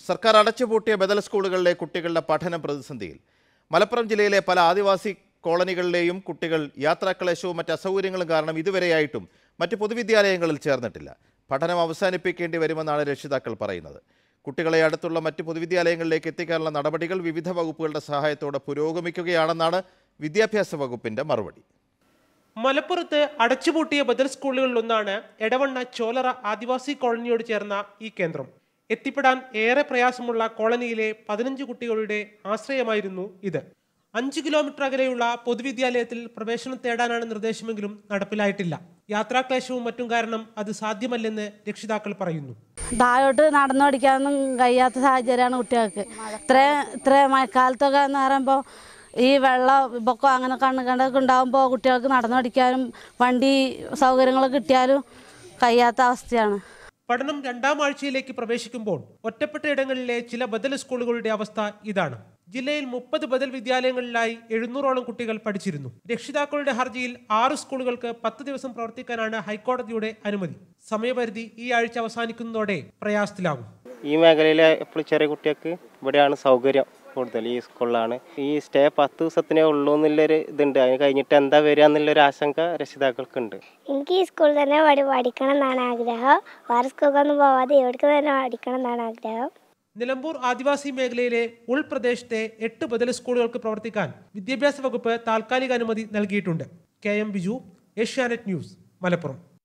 സർക്കാർ അടച്ചുപൂട്ടിയ ബദൽ സ്കൂളുകളിലെ കുട്ടികളുടെ പഠനം പ്രതിസന്ധിയിൽ മലപ്പുറം ജില്ലയിലെ പല ആദിവാസി കോളനികളിലെയും കുട്ടികൾ യാത്രാക്ലേശവും മറ്റ് അസൗകര്യങ്ങളും കാരണം ഇതുവരെയായിട്ടും മറ്റ് പൊതുവിദ്യാലയങ്ങളിൽ ചേർന്നിട്ടില്ല പഠനം അവസാനിപ്പിക്കേണ്ടി വരുമെന്നാണ് രക്ഷിതാക്കൾ പറയുന്നത് കുട്ടികളെ അടുത്തുള്ള മറ്റ് പൊതുവിദ്യാലയങ്ങളിലേക്ക് എത്തിക്കാനുള്ള നടപടികൾ വിവിധ വകുപ്പുകളുടെ സഹായത്തോടെ പുരോഗമിക്കുകയാണെന്നാണ് വിദ്യാഭ്യാസ വകുപ്പിന്റെ മറുപടി മലപ്പുറത്ത് അടച്ചുപൂട്ടിയ ബദൽ സ്കൂളുകളിലൊന്നാണ് എടവണ്ണ ചോലറ ആദിവാസി കോളനിയോട് ചേർന്ന ഈ കേന്ദ്രം എത്തിപ്പെടാൻ ഏറെ പ്രയാസമുള്ള കോളനിയിലെ പതിനഞ്ച് കുട്ടികളുടെ ആശ്രയമായിരുന്നു ഇത് അഞ്ച് കിലോമീറ്റർ അകലെയുള്ള പൊതുവിദ്യാലയത്തിൽ പ്രവേശനം തേടാനാണ് നിർദ്ദേശമെങ്കിലും നടപ്പിലായിട്ടില്ല യാത്രാക്ലേശവും മറ്റും കാരണം അത് സാധ്യമല്ലെന്ന് രക്ഷിതാക്കൾ പറയുന്നു താഴോട്ട് നടന്നു പഠിക്കാനൊന്നും കഴിയാത്ത സാഹചര്യമാണ് കുട്ടികൾക്ക് ഇത്ര ഇത്ര മഴക്കാലത്തൊക്കെ എന്ന് പറയുമ്പോൾ ഈ വെള്ളം പൊക്കം അങ്ങനെ കണ്ണ് കണ്ടൊക്കെ ഉണ്ടാകുമ്പോൾ കുട്ടികൾക്ക് നടന്നു പഠിക്കാനും വണ്ടി സൗകര്യങ്ങളൊക്കെ കിട്ടിയാലും കഴിയാത്ത അവസ്ഥയാണ് പഠനം രണ്ടാം ആഴ്ചയിലേക്ക് പ്രവേശിക്കുമ്പോൾ ഒറ്റപ്പെട്ട ഇടങ്ങളിലെ ചില ബദൽ സ്കൂളുകളുടെ അവസ്ഥ ഇതാണ് ജില്ലയിൽ മുപ്പത് ബദൽ വിദ്യാലയങ്ങളിലായി എഴുന്നൂറോളം കുട്ടികൾ പഠിച്ചിരുന്നു രക്ഷിതാക്കളുടെ ഹർജിയിൽ ആറ് സ്കൂളുകൾക്ക് പത്ത് ദിവസം പ്രവർത്തിക്കാനാണ് ഹൈക്കോടതിയുടെ അനുമതി സമയപരിധി ഈ ആഴ്ച അവസാനിക്കുന്നതോടെ പ്രയാസത്തിലാകും ഈ മേഖലയിലെ എപ്പോഴും ചെറിയ കുട്ടികൾക്ക് ഇവിടെയാണ് സൗകര്യം കൂടുതൽ ഈ സ്കൂളിലാണ് ഈ സ്റ്റേ പത്ത് ദിവസത്തിനേ ഉള്ളൂ എന്നുള്ളൊരു ഇതുണ്ട് അതിന് കഴിഞ്ഞിട്ട് എന്താ വരിക എന്നുള്ളൊരു ആശങ്ക രക്ഷിതാക്കൾക്കുണ്ട് എനിക്ക് ഈ സ്കൂളിൽ തന്നെ പഠി പഠിക്കണം എന്നാണ് ആഗ്രഹം വേറെ സ്കൂളിലൊന്നും പോവാതെ ഇവിടേക്ക് തന്നെ പഠിക്കണം എന്നാണ് ആഗ്രഹം നിലമ്പൂർ ആദിവാസി മേഖലയിലെ ഉൾപ്രദേശത്തെ എട്ട് ബദൽ സ്കൂളുകൾക്ക് പ്രവർത്തിക്കാൻ വിദ്യാഭ്യാസ വകുപ്പ് താൽക്കാലിക അനുമതി നൽകിയിട്ടുണ്ട് K M Biju Asianet news Malappuram